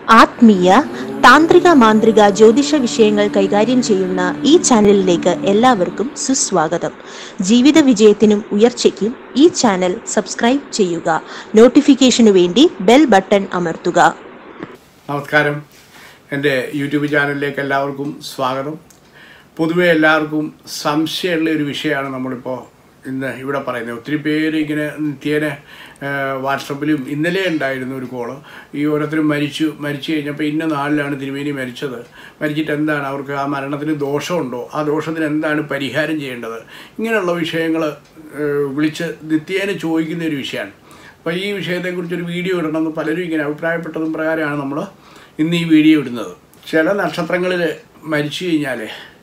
ആത്മീയ താന്ത്രിക മാന്ത്രിക ജ്യോതിഷ വിഷയങ്ങൾ കൈകാര്യം ചെയ്യുന്ന ഈ ചാനലിലേക്ക് എല്ലാവർക്കും സുസ്വാഗതം ജീവിത വിജയത്തിനും ഉയർച്ചയ്ക്കും ഈ ചാനൽ സബ്സ്ക്രൈബ് ചെയ്യുക നോട്ടിഫിക്കേഷനു വേണ്ടി ബെൽ ബട്ടൺ അമർത്തുക നമസ്കാരം എൻ്റെ യൂട്യൂബ് ചാനലിലേക്ക് എല്ലാവർക്കും സ്വാഗതം പൊതുവെ എല്ലാവർക്കും സംശയമുള്ള ഒരു വിഷയമാണ് നമ്മളിപ്പോൾ ഇന്ന് ഇവിടെ പറയുന്നത് ഒത്തിരി പേര് ഇങ്ങനെ നിത്യേന ആ, വാട്സപ്പിലും ഇന്നലെ ഉണ്ടായിരുന്നു ഒരു കോള് ഈ ഓരോരുത്തരും മരിച്ചു മരിച്ചു കഴിഞ്ഞപ്പോൾ ഇന്ന നാളിലാണ് തിരുമേനി മരിച്ചത് മരിച്ചിട്ട് എന്താണ് അവർക്ക് ആ മരണത്തിന് ദോഷമുണ്ടോ ആ ദോഷത്തിന് എന്താണ് പരിഹാരം ചെയ്യേണ്ടത് ഇങ്ങനെയുള്ള വിഷയങ്ങൾ വിളിച്ച് നിത്യേന ചോദിക്കുന്ന ഒരു വിഷയമാണ് അപ്പോൾ ഈ വിഷയത്തെക്കുറിച്ചൊരു വീഡിയോ ഇടണമെന്ന് പലരും ഇങ്ങനെ അഭിപ്രായപ്പെട്ടതും പ്രകാരമാണ് നമ്മൾ ഇന്ന് ഈ വീഡിയോ ഇടുന്നത് ചില നക്ഷത്രങ്ങളിൽ മരിച്ചു കഴിഞ്ഞാൽ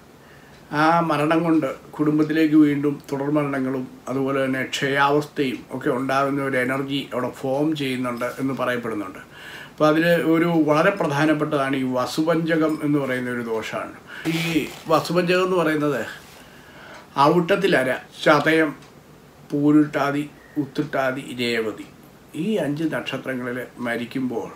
ആ മരണം കൊണ്ട് കുടുംബത്തിലേക്ക് വീണ്ടും തുടർ മരണങ്ങളും അതുപോലെ തന്നെ ക്ഷയാവസ്ഥയും ഒക്കെ ഉണ്ടാകുന്ന ഒരു എനർജി അവിടെ ഫോം ചെയ്യുന്നുണ്ട് എന്ന് പറയപ്പെടുന്നുണ്ട് അപ്പോൾ അതിൽ ഒരു വളരെ പ്രധാനപ്പെട്ടതാണ് ഈ വസുപഞ്ചകം എന്ന് പറയുന്ന ഒരു ദോഷമാണ് ഈ വസുപഞ്ചകം എന്ന് പറയുന്നത് ഔട്ടത്തിലര ചതയം പൂരുട്ടാതി ഉത്തുട്ടാതി രേവതി ഈ അഞ്ച് നക്ഷത്രങ്ങളിൽ മരിക്കുമ്പോൾ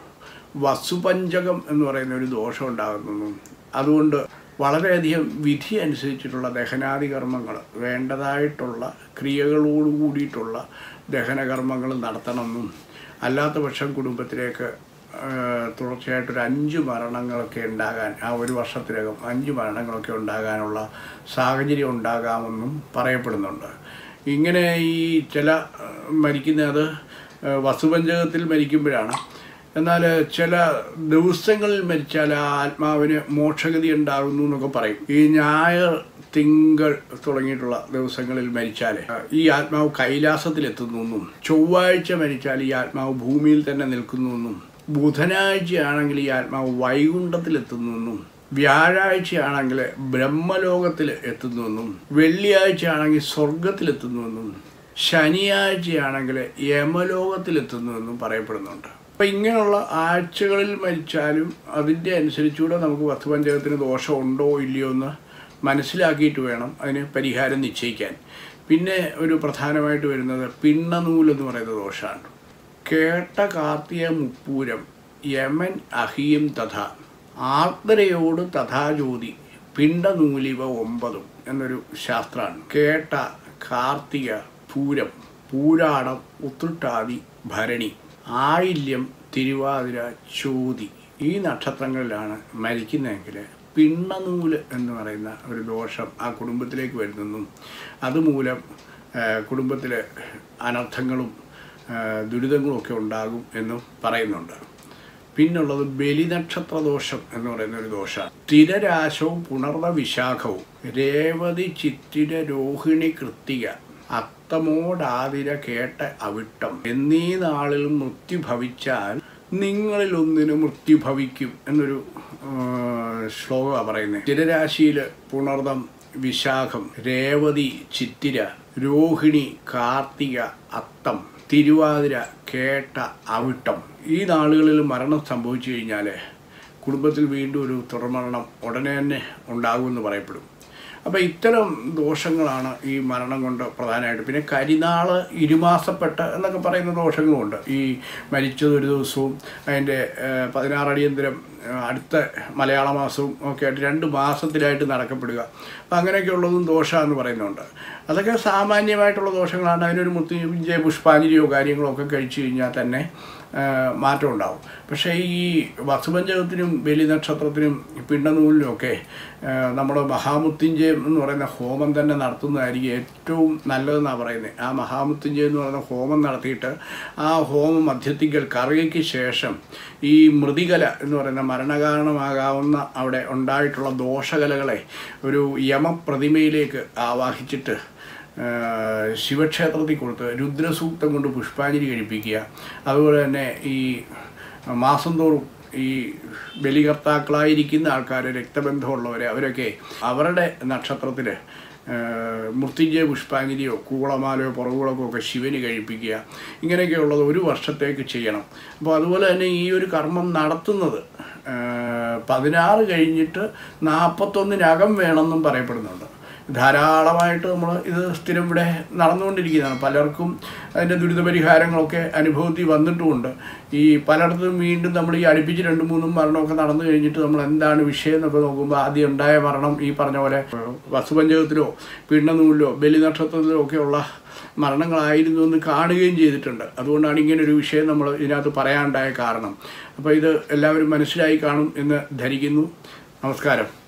വസുപഞ്ചകം എന്ന് പറയുന്ന ഒരു ദോഷം ഉണ്ടാകുന്നു അതുകൊണ്ട് വളരെയധികം വിധി അനുസരിച്ചിട്ടുള്ള ദഹനാദി കർമ്മങ്ങൾ വേണ്ടതായിട്ടുള്ള ക്രിയകളോട് കൂടിയിട്ടുള്ള ദഹനകർമ്മങ്ങൾ നടത്തണമെന്നും അല്ലാത്ത പക്ഷം കുടുംബത്തിലേക്ക് ആ, തുടർച്ചയായിട്ടൊരു അഞ്ച് മരണങ്ങളൊക്കെ ഉണ്ടാകാൻ ആ ഒരു വർഷത്തിനകം അഞ്ച് മരണങ്ങളൊക്കെ ഉണ്ടാകാനുള്ള സാഹചര്യം ഉണ്ടാകാമെന്നും പറയപ്പെടുന്നുണ്ട് ഇങ്ങനെ ഈ ചില ആ, മരിക്കുന്നത് ആ, വസുപഞ്ചകത്തിൽ മരിക്കുമ്പോഴാണ് എന്നാൽ ചില ദിവസങ്ങളിൽ മരിച്ചാൽ ആ ആത്മാവിന് മോക്ഷഗതി ഉണ്ടാകുന്നു എന്നൊക്കെ പറയും ഈ ഞായർ തിങ്കൾ തുടങ്ങിയിട്ടുള്ള ദിവസങ്ങളിൽ മരിച്ചാൽ ഈ ആത്മാവ് കൈലാസത്തിലെത്തുന്നു എന്നും ചൊവ്വാഴ്ച മരിച്ചാൽ ഈ ആത്മാവ് ഭൂമിയിൽ തന്നെ നിൽക്കുന്നു എന്നും ബുധനാഴ്ചയാണെങ്കിൽ ഈ ആത്മാവ് വൈകുണ്ഠത്തിലെത്തുന്നു എന്നും വ്യാഴാഴ്ചയാണെങ്കിൽ ബ്രഹ്മലോകത്തിൽ എത്തുന്നുവെന്നും വെള്ളിയാഴ്ചയാണെങ്കിൽ സ്വർഗത്തിലെത്തുന്നുവെന്നും ശനിയാഴ്ചയാണെങ്കിൽ യമലോകത്തിലെത്തുന്നുവെന്നും പറയപ്പെടുന്നുണ്ട് അപ്പം ഇങ്ങനെയുള്ള ആഴ്ചകളിൽ മരിച്ചാലും അതിൻ്റെ അനുസരിച്ചുകൂടെ നമുക്ക് വസ്തുപഞ്ചകത്തിന് ദോഷമുണ്ടോ ഇല്ലയോ എന്ന് മനസ്സിലാക്കിയിട്ട് വേണം അതിന് പരിഹാരം നിശ്ചയിക്കാൻ പിന്നെ ഒരു പ്രധാനമായിട്ട് വരുന്നത് പിണ്ണനൂലെന്ന് പറയുന്ന ദോഷമാണ് കേട്ട കാർത്തിക മുപ്പൂരം യമൻ അഹിയും തഥ ആർദ്രയോട് തഥാജ്യോതി പിണ്ടനൂലിവ ഒമ്പതും എന്നൊരു ശാസ്ത്രമാണ് കേട്ട കാർത്തിക പൂരം പൂരാടം ഉത്തുട്ടാതി ഭരണി ആയില്യം തിരുവാതിര ചോതി ഈ നക്ഷത്രങ്ങളിലാണ് മരിക്കുന്നതെങ്കിൽ പിണ്ണനൂല് എന്ന് പറയുന്ന ഒരു ദോഷം ആ കുടുംബത്തിലേക്ക് വരുന്നെന്നും അതുമൂലം കുടുംബത്തിൽ അനർത്ഥങ്ങളും ആ, ദുരിതങ്ങളും ഒക്കെ ഉണ്ടാകും എന്നും പറയുന്നുണ്ട് പിന്നുള്ളത് ബലിനക്ഷത്ര ദോഷം എന്ന് പറയുന്ന ഒരു ദോഷമാണ് സ്ഥിരരാശവും പുണർന്ന വിശാഖവും രേവതി ചിത്തിര രോഹിണി കൃത്തിക അത്തമോടാതിര കേട്ട അവിട്ടം എന്നീ നാളിൽ മൃത്യു ഭവിച്ചാൽ നിങ്ങളിൽ ഒന്നിന് മൃത്യു ഭവിക്കും എന്നൊരു ശ്ലോകമാണ് പറയുന്നത് സ്ഥിരരാശിയിൽ പുണർദം വിശാഖം രേവതി ചിത്തിര രോഹിണി കാർത്തിക അത്തം തിരുവാതിര കേട്ട അവിട്ടം ഈ നാളുകളിൽ മരണം സംഭവിച്ചു കഴിഞ്ഞാൽ കുടുംബത്തിൽ വീണ്ടും ഒരു തുടർമരണം ഉടനെ തന്നെ ഉണ്ടാകുമെന്ന് പറയപ്പെടും അപ്പോൾ ഇത്തരം ദോഷങ്ങളാണ് ഈ മരണം കൊണ്ട് പ്രധാനമായിട്ട് പിന്നെ കരിനാള് ഇരുമാസപ്പെട്ട എന്നൊക്കെ പറയുന്ന ദോഷങ്ങളുമുണ്ട് ഈ മരിച്ചത് ഒരു ദിവസവും അതിൻ്റെ ഏഹ്, പതിനാറടിയന്തരം ഏഹ്, അടുത്ത മലയാള മാസവും ഒക്കെ ആയിട്ട് രണ്ട് മാസത്തിലായിട്ട് നടക്കപ്പെടുക അപ്പം അങ്ങനെയൊക്കെയുള്ളതും ദോഷമെന്ന് പറയുന്നുണ്ട് അതൊക്കെ സാമാന്യമായിട്ടുള്ള ദോഷങ്ങളാണ് അതിനൊരു മുത്തുജയ പുഷ്പാഞ്ജലിയോ കാര്യങ്ങളോ ഒക്കെ കഴിച്ചു കഴിഞ്ഞാൽ തന്നെ ആ, മാറ്റം ഉണ്ടാവും പക്ഷേ ഈ വസുപഞ്ചകത്തിനും ബലി നക്ഷത്രത്തിനും പിണ്ടനൂലിനും ഒക്കെ ആ, നമ്മുടെ മഹാമുത്തിഞ്ചയം എന്ന് പറയുന്ന ഹോമം തന്നെ നടത്തുന്നതായിരിക്കും ഏറ്റവും നല്ലതെന്നാണ് പറയുന്നത് ആ മഹാമുത്തിഞ്ചയം എന്ന് പറയുന്ന ഹോമം നടത്തിയിട്ട് ആ ഹോമ മധ്യത്തിങ്കൽ കറിയയ്ക്ക് ശേഷം ഈ മൃതികല എന്ന് പറയുന്ന മരണകാരണമാകാവുന്ന അവിടെ ഉണ്ടായിട്ടുള്ള ദോഷകലകളെ ഒരു യമപ്രതിമയിലേക്ക് ആവാഹിച്ചിട്ട് ആഹ് ശിവക്ഷേത്രത്തിൽ കൊടുത്ത് രുദ്രസൂക്തം കൊണ്ട് പുഷ്പാഞ്ജലി കഴിപ്പിക്കുക അതുപോലെ തന്നെ ഈ മാസം തോറും ഈ ബലികർത്താക്കളായിരിക്കുന്ന ആൾക്കാർ രക്തബന്ധമുള്ളവർ അവരൊക്കെ അവരുടെ നക്ഷത്രത്തിൽ മൃത്യുഞ്ജയ പുഷ്പാഞ്ജലിയോ കൂളമാലയോ പുറകുളക്കോ ഒക്കെ ശിവന് കഴിപ്പിക്കുക ഇങ്ങനെയൊക്കെയുള്ളത് ഒരു വർഷത്തേക്ക് ചെയ്യണം അപ്പോൾ അതുപോലെ തന്നെ ഈ ഒരു കർമ്മം നടത്തുന്നത് ആഹ് പതിനാറ് കഴിഞ്ഞിട്ട് നാൽപ്പത്തൊന്നിനകം വേണമെന്നും പറയപ്പെടുന്നുണ്ട് ധാരാളമായിട്ട് നമ്മൾ ഇത് സ്ഥിരം ഇവിടെ നടന്നുകൊണ്ടിരിക്കുന്നതാണ് പലർക്കും അതിൻ്റെ ദുരിതപരിഹാരങ്ങളൊക്കെ അനുഭവത്തിൽ വന്നിട്ടുമുണ്ട് ഈ പലയിടത്തും വീണ്ടും നമ്മൾ ഈ അടുപ്പിച്ച് രണ്ട് മൂന്നും മരണമൊക്കെ നടന്നു കഴിഞ്ഞിട്ട് നമ്മൾ എന്താണ് വിഷയം എന്നൊക്കെ നോക്കുമ്പോൾ ആദ്യം ഉണ്ടായ മരണം ഈ പറഞ്ഞ പോലെ വസുപഞ്ചകത്തിലോ പീഡനനൂലിലോ ബലിനക്ഷത്രത്തിലോ ഒക്കെയുള്ള മരണങ്ങളായിരുന്നു എന്ന് കാണുകയും ചെയ്തിട്ടുണ്ട് അതുകൊണ്ടാണ് ഇങ്ങനെ ഒരു വിഷയം നമ്മൾ ഇതിനകത്ത് പറയാനുണ്ടായ കാരണം അപ്പോൾ ഇത് എല്ലാവരും മനസ്സിലായി കാണും എന്ന് ധരിക്കുന്നു നമസ്കാരം